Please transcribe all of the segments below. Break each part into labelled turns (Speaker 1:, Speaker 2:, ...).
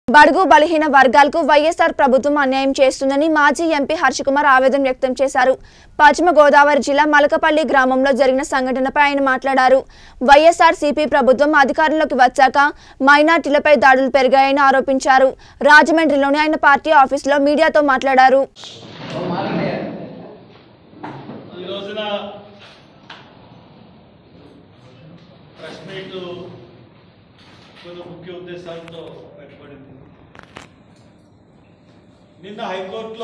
Speaker 1: బడుగు బలహీన వర్గాలకు వైఎస్ఆర్ ప్రభుత్వం అన్యాయం చేస్తుందని మాజీ ఎంపీ హర్షకుమార్ ఆవేదన వ్యక్తం చేశారు పశ్చిమ గోదావరి జిల్లా మలకపల్లి గ్రామంలో జరిగిన సంఘటనపై ఆయన మాట్లాడారు వైఎస్ఆర్ సిపి ప్రభుత్వం అధికారంలోకి వచ్చాక మైనార్టీలపై దాడులు పెరిగాయని ఆరోపించారు రాజమండ్రిలోని ఆయన పార్టీ ఆఫీసులో మీడియాతో మాట్లాడారు
Speaker 2: ఈ రోజున ప్రెస్ మీట్ కొన్ని ముఖ్య ఉద్దేశాలతో పెట్టబడింది నిన్న హైకోర్టులో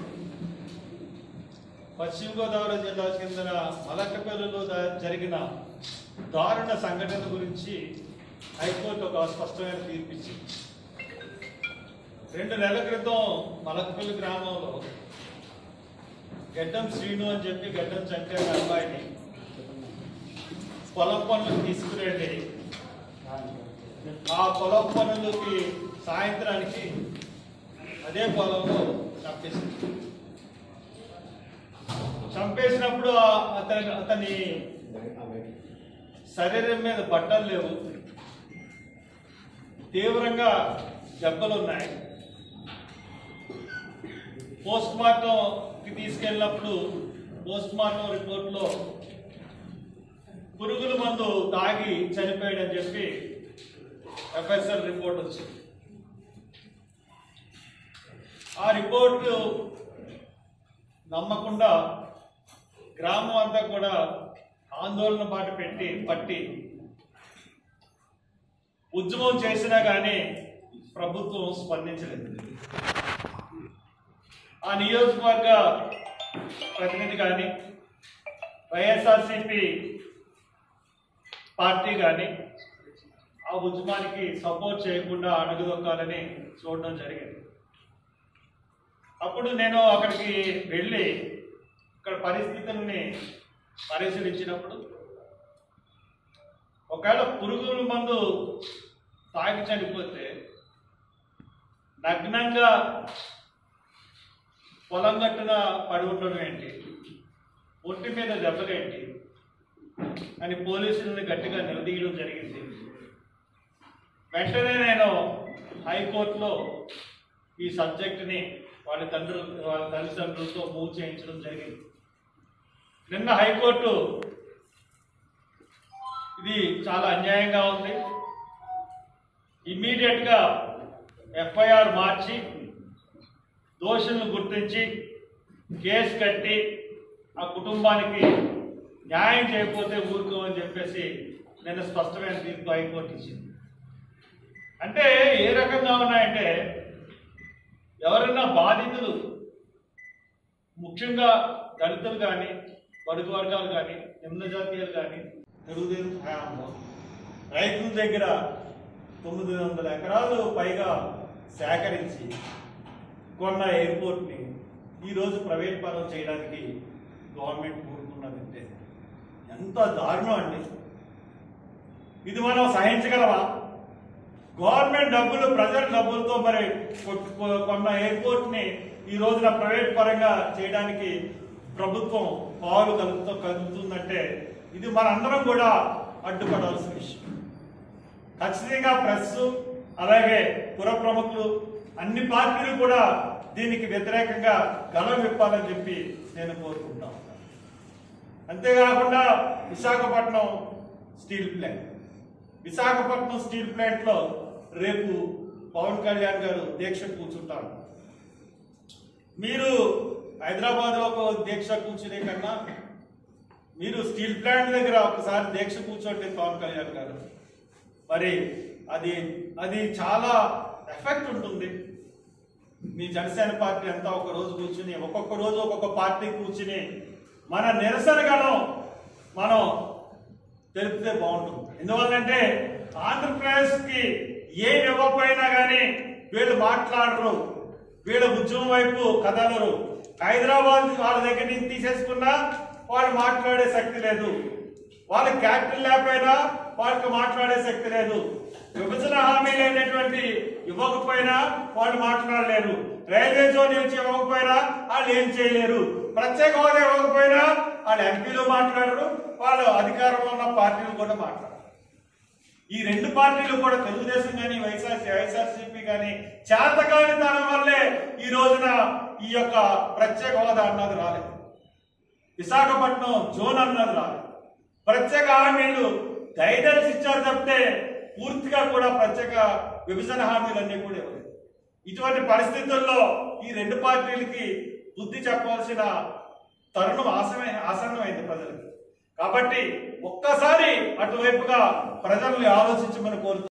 Speaker 2: పశ్చిమ గోదావరి జిల్లా చెందిన మలకపల్లిలో ద- జరిగిన దారుణ సంఘటన గురించి హైకోర్టు ఒక స్పష్టమైన తీర్పిచ్చింది రెండు నెలల క్రితం మలకపల్లి గ్రామంలో గడ్డం శ్రీను అని చెప్పి గడ్డం చంటే అబ్బాయిని పొలం పనులకు తీసుకురండి ఆ పొలం పనులకి సాయంత్రానికి అదే పొలంలో చంపేసింది చంపేసినప్పుడు ఆ- అతని అతని శరీరం మీద బట్టలు లేవు తీవ్రంగా దెబ్బలు ఉన్నాయి పోస్ట్ మార్టం కి తీసుకెళ్ళినప్పుడు పోస్ట్ మార్టం రిపోర్ట్ లో పురుగుల మందు తాగి చనిపోయాడని చెప్పి ఎఫ్ఎస్ఎల్ రిపోర్ట్ వచ్చింది ఆ రిపోర్టు నమ్మకుండా గ్రామం అంతా కూడా ఆందోళన బాట పెట్టి పట్టి ఉద్యమం చేసినా కానీ ప్రభుత్వం స్పందించలేదు ఆ నియోజకవర్గ ప్రతినిధి కానీ వైఎస్ఆర్సిపి పార్టీ కానీ ఆ ఉద్యమానికి సపోర్ట్ చేయకుండా అడుగుదొక్కాలని చూడడం జరిగింది అప్పుడు నేను అక్కడికి వెళ్ళి ఇక్కడ పరిస్థితుల్ని పరిశీలించినప్పుడు ఒకవేళ పురుగుల మందు తాగి చనిపోతే నగ్నంగా పొలం గట్టున పడి ఉండడం ఏంటి ఒంటి మీద దెబ్బలేంటి అని పోలీసుల్ని గట్టిగా నిలదీయడం జరిగింది వెంటనే నేను హైకోర్టులో ఈ సబ్జెక్టుని వాళ్ళ తండ్రులు వాళ్ళ తల్లిదండ్రులతో మూవ్ చేయించడం జరిగింది నిన్న హైకోర్టు ఇది చాలా అన్యాయంగా ఉంది ఇమ్మీడియట్గా ఎఫ్ఐఆర్ మార్చి దోషులను గుర్తించి కేసు కట్టి ఆ కుటుంబానికి న్యాయం చేయకపోతే ఊరుకోమని చెప్పేసి నిన్న స్పష్టమైన తీర్పు హైకోర్టు ఇచ్చింది అంటే ఏ రకంగా ఉన్నాయంటే ఎవరైనా బాధితులు ముఖ్యంగా దళితులు కానీ బడుగు వర్గాలు కానీ నిమ్న జాతీయులు కానీ తెలుగుదేశం హయాంలో రైతుల దగ్గర తొమ్మిది వందల ఎకరాలు పైగా సేకరించి కొన్న ఎయిర్పోర్ట్ని ఈరోజు ప్రైవేట్ పరం చేయడానికి గవర్నమెంట్ కోరుకున్నదంటే ఎంత దారుణం అండి ఇది మనం సహించగలమా గవర్నమెంట్ డబ్బులు ప్రజల డబ్బులతో మరి కొట్- కొ- కొన్న ఎయిర్పోర్ట్ ని ఈ రోజున ప్రైవేట్ పరంగా చేయడానికి ప్రభుత్వం పాలు కలుగుతూ కలుగుతుందంటే ఇది మనందరం కూడా అడ్డుపడాల్సిన విషయం ఖచ్చితంగా ప్రెస్ అలాగే పుర ప్రముఖులు అన్ని పార్టీలు కూడా దీనికి వ్యతిరేకంగా గలం విప్పాలని చెప్పి నేను కోరుకుంటా ఉన్నాను అంతేకాకుండా Visakhapatnam steel plant Visakhapatnam steel plant లో రేపు పవన్ కళ్యాణ్ గారు దీక్ష కూర్చుంటారు మీరు హైదరాబాద్ లో ఒక దీక్ష కూర్చునే కన్నా మీరు స్టీల్ ప్లాంట్ దగ్గర ఒకసారి దీక్ష కూర్చోండి పవన్ కళ్యాణ్ గారు మరి అది అది చాలా ఎఫెక్ట్ ఉంటుంది మీ జనసేన పార్టీ అంతా ఒక రోజు కూర్చుని ఒక్కొక్క రోజు ఒక్కొక్క పార్టీ కూర్చుని మన నిరసన గణం మనం తెలిపితే బాగుంటుంది ఎందువల్లంటే ఆంధ్రప్రదేశ్ కి ఏం ఇవ్వకపోయినా కానీ వీళ్ళు మాట్లాడరు వీళ్ళ ఉద్యమం వైపు కదలరు హైదరాబాద్ వాళ్ళ దగ్గర నుంచి తీసేసుకున్నా వాళ్ళు మాట్లాడే శక్తి లేదు వాళ్ళ క్యాపిటల్ లేకపోయినా వాళ్ళకి మాట్లాడే శక్తి లేదు విభజన హామీలు అయినటువంటి ఇవ్వకపోయినా వాళ్ళు మాట్లాడలేరు రైల్వే జోన్ నుంచి ఇవ్వకపోయినా వాళ్ళు ఏం చేయలేరు ప్రత్యేక హోదా ఇవ్వకపోయినా వాళ్ళు ఎంపీలు మాట్లాడరు వాళ్ళు అధికారంలో ఉన్న పార్టీలు కూడా మాట్లాడరు ఈ రెండు పార్టీలు కూడా తెలుగుదేశం కానీ వైఎస్ఆర్ వైఎస్ఆర్సీపీ కానీ చేతకాని తనం వల్లే ఈ రోజున ఈ యొక్క ప్రత్యేక హోదా అన్నది రాలేదు విశాఖపట్నం జోన్ అన్నది రాలేదు ప్రత్యేక హామీలు గైడెన్స్ ఇచ్చారు తప్పితే పూర్తిగా కూడా ప్రత్యేక విభజన హామీలన్నీ కూడా ఇవ్వలేదు ఇటువంటి పరిస్థితుల్లో ఈ రెండు పార్టీలకి బుద్ధి చెప్పవలసిన తరుణం ఆసమే ఆసన్నమైంది ప్రజలకు కాబట్టి ఒక్కసారి అటువైపుగా ప్రజల్ని ఆలోచించమని కోరుతూ